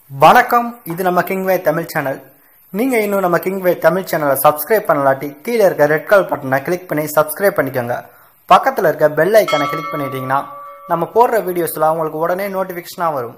வணக்கம் இது நம்ம கிங்வே தமிழ் சேனல் நீங்கள் இன்னும் நம்ம கிங்வே தமிழ் சேனலை சப்ஸ்கிரைப் பண்ணலாட்டி கீழே இருக்க ரெட் கலர் பட்டனை கிளிக் பண்ணி சப்ஸ்கிரைப் பண்ணிக்கோங்க பக்கத்தில் இருக்க பெல் ஐக்கானை கிளிக் பண்ணிட்டீங்கன்னா நம்ம போடுற வீடியோஸ்லாம் உங்களுக்கு உடனே நோட்டிஃபிகேஷனாக வரும்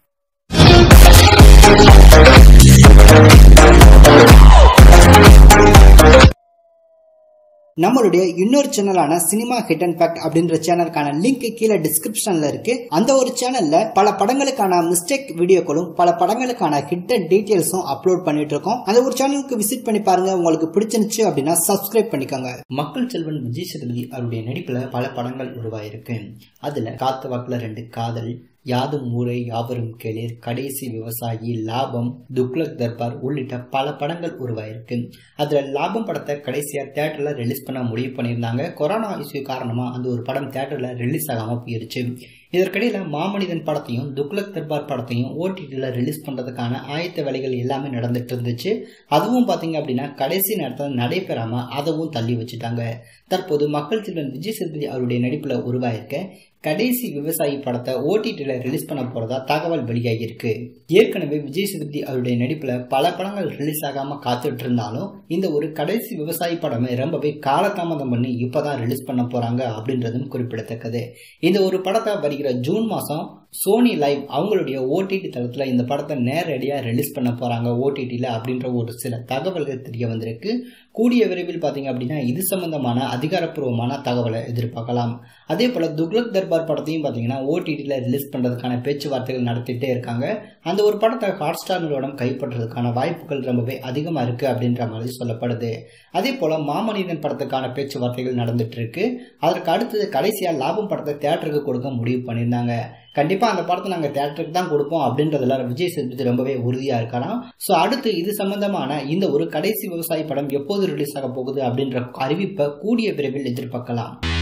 நம்மளுடைய இன்னொரு சேனலான சினிமா ஹிட் அண்ட் ஃபேக்ட் அப்படின்ற சேனலுக்கான லிங்க் கீழே டிஸ்கிரிப்ஷன்ல இருக்கு அந்த ஒரு சேனல்ல பல படங்களுக்கான மிஸ்டேக் வீடியோக்களும் பல படங்களுக்கான ஹிட் அண்ட் டீடைல்ஸும் அப்லோட் பண்ணிட்டு இருக்கோம் அந்த ஒரு சேனலுக்கு விசிட் பண்ணி பாருங்க உங்களுக்கு பிடிச்சிருந்துச்சு அப்படின்னா சப்ஸ்கிரைப் பண்ணிக்கோங்க மக்கள் செல்வன் விஜய் சேதுபதி அவருடைய நடிப்புல பல படங்கள் உருவாயிருக்கு அதுல காத்து வாக்குல ரெண்டு காதல் யாதும் ஊரை யாவரும் கேளீர் கடைசி விவசாயி லாபம் துக்ளக் தர்பார் உள்ளிட்ட பல படங்கள் உருவாயிருக்கு அதுல லாபம் படத்தை கடைசியா தியேட்டர்ல ரிலீஸ் பண்ண முடிவு பண்ணியிருந்தாங்க கொரோனா இஷ்யூ காரணமா அந்த ஒரு படம் தியேட்டர்ல ரிலீஸ் ஆகாம போயிருச்சு இதற்கிடையில மாமனிதன் படத்தையும் துக்ளக் தர்பார் படத்தையும் ஓடிடியில் ரிலீஸ் பண்ணுறதுக்கான ஆயத்த வேலைகள் எல்லாமே நடந்துட்டு இருந்துச்சு அதுவும் பார்த்தீங்க அப்படின்னா கடைசி நேரத்தில் நடைபெறாம அதவும் தள்ளி வச்சுட்டாங்க தற்போது மக்கள் செல்வன் விஜய் சேதுபதி அவருடைய நடிப்பில் உருவாயிருக்க கடைசி விவசாயி படத்தை ஓடிடியில் ரிலீஸ் பண்ண போறதா தகவல் வெளியாகியிருக்கு ஏற்கனவே விஜய் சேதுபதி அவருடைய நடிப்பில் பல படங்கள் ரிலீஸ் ஆகாம காத்துட்டு இருந்தாலும் இந்த ஒரு கடைசி விவசாயி படமே ரொம்பவே காலதாமதம் பண்ணி இப்பதான் ரிலீஸ் பண்ண போறாங்க அப்படின்றதும் குறிப்பிடத்தக்கது இந்த ஒரு படத்தை வருகிற ஜூன் மாதம் சோனி லைவ் அவங்களுடைய ஓடிடி தளத்தில் இந்த படத்தை நேரடியாக ரிலீஸ் பண்ண போகிறாங்க ஓடிடியில் அப்படின்ற ஒரு சில தகவல்கள் தெரிய வந்திருக்கு கூடிய விரைவில் பார்த்தீங்க அப்படின்னா இது சம்பந்தமான அதிகாரப்பூர்வமான தகவலை எதிர்பார்க்கலாம் அதே போல் துக்ளக் தர்பார் படத்தையும் பார்த்தீங்கன்னா ஓடிடியில் ரிலீஸ் பண்ணுறதுக்கான பேச்சுவார்த்தைகள் நடத்திட்டே இருக்காங்க அந்த ஒரு படத்தை ஹாட் ஸ்டார் நிறுவனம் கைப்பற்றுறதுக்கான வாய்ப்புகள் ரொம்பவே அதிகமாக இருக்குது அப்படின்ற மாதிரி சொல்லப்படுது அதே போல் மாமனிதன் படத்துக்கான பேச்சுவார்த்தைகள் நடந்துட்டு இருக்கு அதற்கு அடுத்தது கடைசியாக லாபம் படத்தை தேட்டருக்கு கொடுக்க முடிவு பண்ணியிருந்தாங்க கண்டிப்பாக அந்த படத்தை நாங்கள் தேட்டருக்கு தான் கொடுப்போம் அப்படின்றதுல விஜய் சேதுபதி ரொம்பவே உறுதியாக இருக்கலாம் ஸோ அடுத்து இது சம்பந்தமான இந்த ஒரு கடைசி விவசாய படம் எப்போது ரிலீஸ் ஆக போகுது அப்படின்ற அறிவிப்பை கூடிய விரைவில் எதிர்பார்க்கலாம்